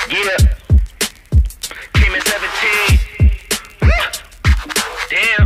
Yeah. Came in 17. Damn.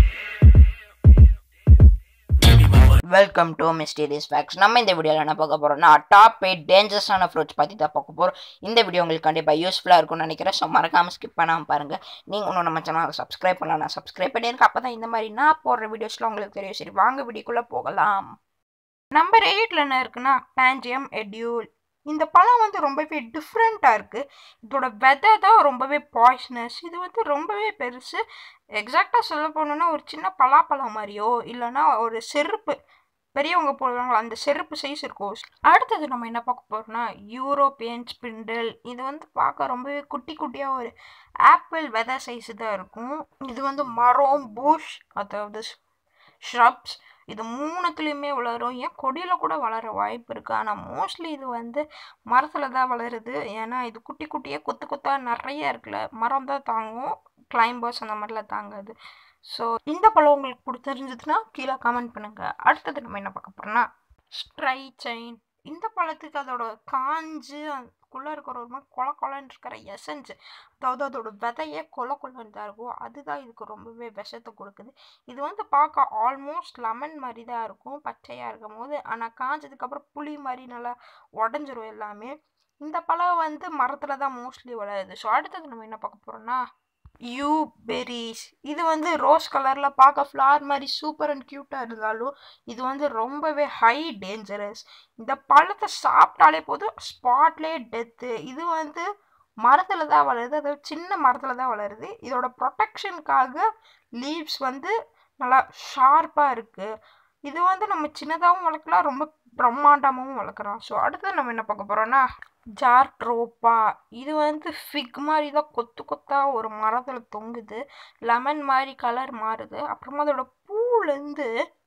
Welcome to mysterious facts நம்ம இந்த வீடியோவில் என்ன பார்க்க போகிறோம்னா டாப் எயிட் டேஞ்சரஸான ஃப்ரூட்ஸ் பற்றி தான் பார்க்க போகிறோம் இந்த வீடியோ உங்களுக்கு கண்டிப்பாக யூஸ்ஃபுல்லாக இருக்கும்னு நினைக்கிறேன் ஸோ மறக்காமல் ஸ்கிப் பண்ணாமல் பாருங்கள் நீங்கள் இன்னும் நம்ம சேனலை சப்ஸ்கிரைப் பண்ணலாம் நான் சப்ஸ்கிரைப் பண்ணியிருக்கேன் அப்போ தான் இந்த மாதிரி நான் போடுற வீடியோஸ்லாம் உங்களுக்கு தெரியும் சரி வாங்க வீடியோக்குள்ளே போகலாம் நம்பர் எயிட்டில் என்ன இருக்குன்னா பேஞ்சியம் எட்யூல் இந்த பழம் வந்து ரொம்பவே டிஃப்ரெண்ட்டாக இருக்குது இதோட வெதை தான் ரொம்பவே பாய்ஸ்னஸ் இது வந்து ரொம்பவே பெருசு எக்ஸாக்டாக சொல்ல போனோன்னா ஒரு சின்ன பலாப்பழம் மாதிரியோ இல்லைன்னா ஒரு செருப்பு பெரியவங்க போடுவாங்களா அந்த செருப்பு சைஸ் இருக்கும் அடுத்தது நம்ம என்ன பார்க்க போகிறோம்னா யூரோப்பியன் ஸ்பிண்டில் இது வந்து பார்க்க ரொம்பவே குட்டி குட்டியாக ஒரு ஆப்பிள் வெதை சைஸ் தான் இருக்கும் இது வந்து மரம் புஷ் அதாவது ஷ்ரப்ஸ் இது மூணுத்துலேயுமே வளரும் ஏன் கொடியில் கூட வளர வாய்ப்பு இருக்குது ஆனால் மோஸ்ட்லி இது வந்து மரத்தில் தான் வளருது ஏன்னா இது குட்டி குட்டியாக கொத்து கொத்தாக நிறைய இருக்குல்ல மரம் தான் தாங்கும் கிளைம்பர்ஸ் அந்த மாதிரிலாம் தாங்காது ஸோ இந்த பழம் உங்களுக்கு பிடிச்சிருந்ததுன்னா கீழே கமெண்ட் பண்ணுங்கள் அடுத்தது நம்ம என்ன பார்க்க போகிறோம்னா ஸ்ட்ரை செயின் இந்த பழத்துக்கு அதோட காஞ்சு அதுக்குள்ளே இருக்கிற ஒரு மாதிரி கொல கொலன்னு இருக்கிற எசன்ஸ் அதாவது அதோட விதையே கொல கொலன்னு தான் இருக்கும் அதுதான் இதுக்கு ரொம்பவே விஷத்தை கொடுக்குது இது வந்து பார்க்க ஆல்மோஸ்ட் லெமன் மாதிரி தான் இருக்கும் பச்சையாக இருக்கும் போது ஆனால் காஞ்சதுக்கப்புறம் புளி மாதிரி நல்லா உடஞ்சிரும் எல்லாமே இந்த பழம் வந்து மரத்தில் தான் மோஸ்ட்லி வளருது ஸோ அடுத்தது நம்ம என்ன பார்க்க போகிறோம்னா யூ பெரிஸ் இது வந்து ரோஸ் கலரில் பார்க்க ஃப்ளார் மாதிரி சூப்பர் அண்ட் க்யூட்டாக இருந்தாலும் இது வந்து ரொம்பவே ஹை டேஞ்சரஸ் இந்த பழத்தை சாப்பிட்டாலே போதும் ஸ்பாட்லேயே டெத்து இது வந்து மரத்தில் தான் வளருது அதாவது சின்ன மரத்தில் தான் வளருது இதோட ப்ரொடெக்ஷனுக்காக லீவ்ஸ் வந்து நல்லா ஷார்ப்பாக இருக்குது இது வந்து நம்ம சின்னதாகவும் வளர்க்கலாம் ரொம்ப பிரம்மாண்டமாகவும் வளர்க்குறோம் ஸோ அடுத்து நம்ம என்ன பார்க்க போகிறோன்னா ஜார்ட்ரோப்பா இது வந்து ஃபிக் மாதிரி தான் கொத்து கொத்தாக ஒரு மரத்தில் தொங்குது லெமன் மாதிரி கலர் மாறுது அப்புறமா அதோட பூலேருந்து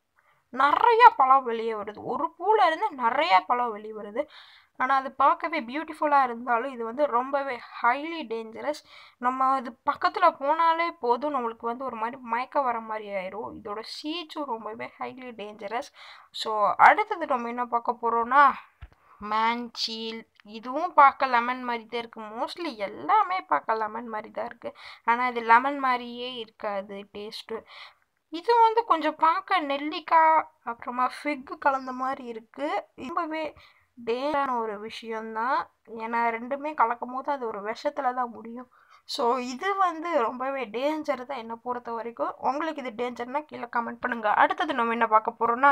நிறையா பழம் வெளியே வருது ஒரு பூலேருந்து நிறையா பழம் வெளியே வருது ஆனால் அது பார்க்கவே பியூட்டிஃபுல்லாக இருந்தாலும் இது வந்து ரொம்பவே ஹைலி டேஞ்சரஸ் நம்ம இது பக்கத்தில் போனாலே போதும் நம்மளுக்கு வந்து ஒரு மாதிரி மயக்க வர மாதிரி ஆயிரும் இதோட சீச்சும் ரொம்பவே ஹைலி டேஞ்சரஸ் ஸோ அடுத்தது நம்ம என்ன பார்க்க போகிறோன்னா மேன்சீல் இதுவும் பார்க்க லெமன் மாதிரி தான் இருக்குது மோஸ்ட்லி எல்லாமே பார்க்க லெமன் மாதிரி தான் இருக்குது ஆனால் இது லெமன் மாதிரியே இருக்காது டேஸ்ட்டு இது வந்து கொஞ்சம் பார்க்க நெல்லிக்காய் அப்புறமா ஃபிக் கலந்த மாதிரி இருக்குது ரொம்பவே டேரான ஒரு விஷயந்தான் ஏன்னா ரெண்டுமே கலக்கும் போது அது ஒரு விஷத்தில் தான் முடியும் ஸோ இது வந்து ரொம்பவே டேஞ்சர் தான் என்னை பொறுத்த வரைக்கும் உங்களுக்கு இது டேஞ்சர்னா கீழே கமெண்ட் பண்ணுங்கள் அடுத்தது நம்ம என்ன பார்க்க போகிறோன்னா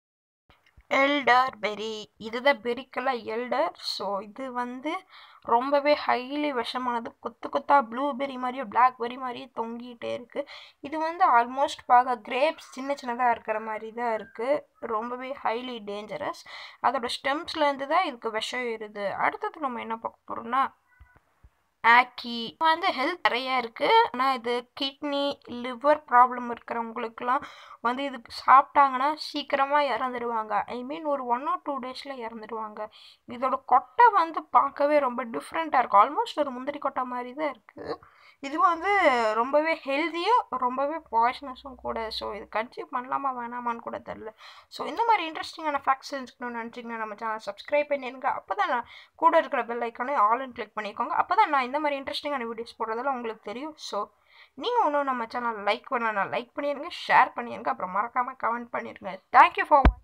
எல்டர் பெரி இதுதான் பெரிக்கெல்லாம் எல்டர் ஸோ இது வந்து ரொம்பவே ஹைலி விஷமானது கொத்து கொத்தா ப்ளூபெரி மாதிரியும் பிளாக்பெரி மாதிரியும் தொங்கிட்டே இருக்குது இது வந்து ஆல்மோஸ்ட் பார்க்க கிரேப்ஸ் சின்ன சின்னதாக இருக்கிற மாதிரி தான் இருக்குது ரொம்பவே ஹைலி டேஞ்சரஸ் அதோட ஸ்டெம்ஸ்லேருந்து தான் இதுக்கு விஷம் ஏறுது அடுத்தது நம்ம என்ன பார்க்க போகிறோம்னா ஆக்கி வந்து ஹெல்த் நிறையா இருக்குது ஆனால் இது கிட்னி லிவர் ப்ராப்ளம் இருக்கிறவங்களுக்குலாம் வந்து இதுக்கு சாப்பிட்டாங்கன்னா சீக்கிரமாக இறந்துடுவாங்க ஐ மீன் ஒரு ஒன் ஆர் டூ டேஸில் இறந்துடுவாங்க இதோட கொட்டை வந்து பார்க்கவே ரொம்ப டிஃப்ரெண்ட்டாக இருக்கும் ஆல்மோஸ்ட் ஒரு முந்திரி கொட்டை மாதிரி தான் இருக்குது இது வந்து ரொம்பவே ஹெல்த்தியும் ரொம்பவே பாய்ஸ்னஸும் கூட ஸோ இது கன்சியூம் பண்ணலாமா வேணாமான்னு கூட தெரில ஸோ இந்த மாதிரி இன்ட்ரெஸ்டிங்கான ஃபேக்ட்ஸ் தெரிஞ்சுக்கணும்னு நினச்சிங்கன்னா நம்ம சேனல் சப்ஸ்கிரைப் பண்ணிடுங்க அப்போ தான் நான் கூட இருக்கிற பெல் ஐக்கானே ஆல்னு கிளிக் பண்ணிக்கோங்க அப்போ தான் நான் இந்த மாதிரி இன்ட்ரெஸ்டிங்கான வீடியோஸ் போடுறதெல்லாம் உங்களுக்கு தெரியும் ஸோ நீங்கள் ஒன்றும் நம்ம சேனல் லைக் பண்ணலாம் லைக் பண்ணிடுங்க ஷேர் பண்ணிடுங்க அப்புறம் மறக்காமல் கமெண்ட் பண்ணிடுங்க தேங்க்யூ ஃபார்